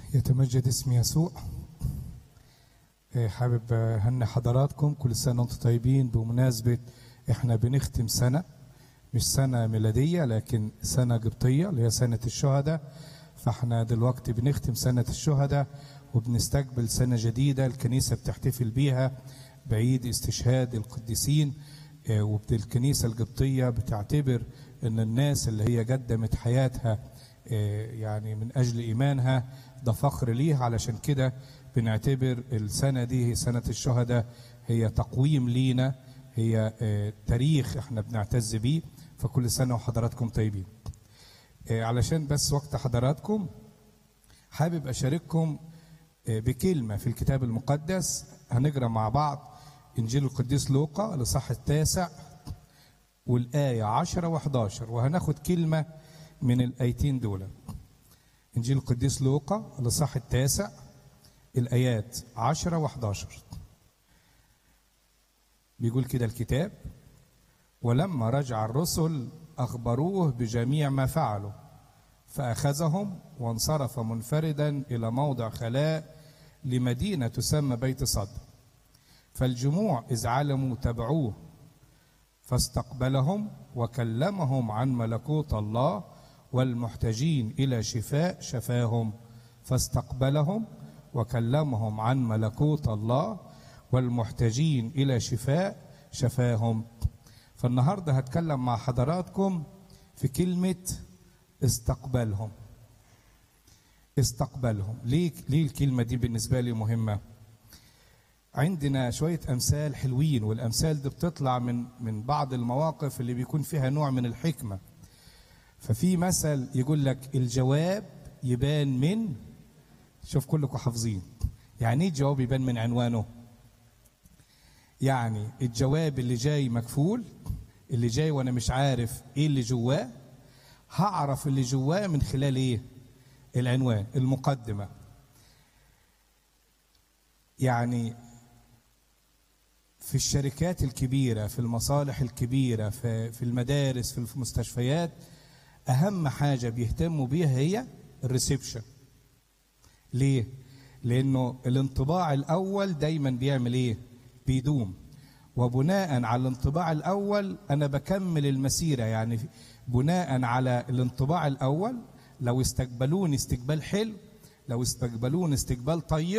يتمجد اسم يسوع آه، حابب أهني حضراتكم كل سنة وانتم طيبين بمناسبة احنا بنختم سنة مش سنة ميلادية لكن سنة قبطية اللي هي سنة الشهداء فاحنا دلوقتي بنختم سنة الشهداء وبنستقبل سنة جديدة الكنيسة بتحتفل بيها بعيد استشهاد القديسين آه، والكنيسة القبطية بتعتبر ان الناس اللي هي قدمت حياتها آه، يعني من اجل ايمانها ده فخر ليها علشان كده بنعتبر السنه دي هي سنه الشهداء هي تقويم لينا هي آه، تاريخ احنا بنعتز بيه فكل سنه وحضراتكم طيبين آه، علشان بس وقت حضراتكم حابب اشارككم آه، بكلمه في الكتاب المقدس هنقرا مع بعض انجيل القديس لوقا الاصحاح التاسع والآية 10 و11 وهناخد كلمة من الآيتين دول إنجيل القديس لوقا الإصحاح التاسع الآيات 10 و11 بيقول كده الكتاب ولما رجع الرسل أخبروه بجميع ما فعلوا فأخذهم وانصرف منفردا إلى موضع خلاء لمدينة تسمى بيت صدر فالجموع إذ علموا تبعوه فاستقبلهم وكلمهم عن ملكوت الله والمحتاجين الى شفاء شفاهم فاستقبلهم وكلمهم عن ملكوت الله والمحتاجين الى شفاء شفاهم فالنهارده هتكلم مع حضراتكم في كلمه استقبلهم استقبلهم ليه ليه الكلمه دي بالنسبه لي مهمه عندنا شوية أمثال حلوين والأمثال دي بتطلع من من بعض المواقف اللي بيكون فيها نوع من الحكمة ففي مثل يقول لك الجواب يبان من شوف كلكم حافظين يعني ايه الجواب يبان من عنوانه يعني الجواب اللي جاي مكفول اللي جاي وانا مش عارف ايه اللي جواه هعرف اللي جواه من خلال ايه العنوان المقدمه يعني في الشركات الكبيرة في المصالح الكبيرة في, في المدارس في المستشفيات أهم حاجة بيهتموا بيها هي الريسبشن ليه؟ لأنه الانطباع الأول دايما بيعمل إيه؟ بيدوم وبناء على الانطباع الأول أنا بكمل المسيرة يعني بناء على الانطباع الأول لو استقبلوني استقبال حلو لو استقبلوني استقبال طيب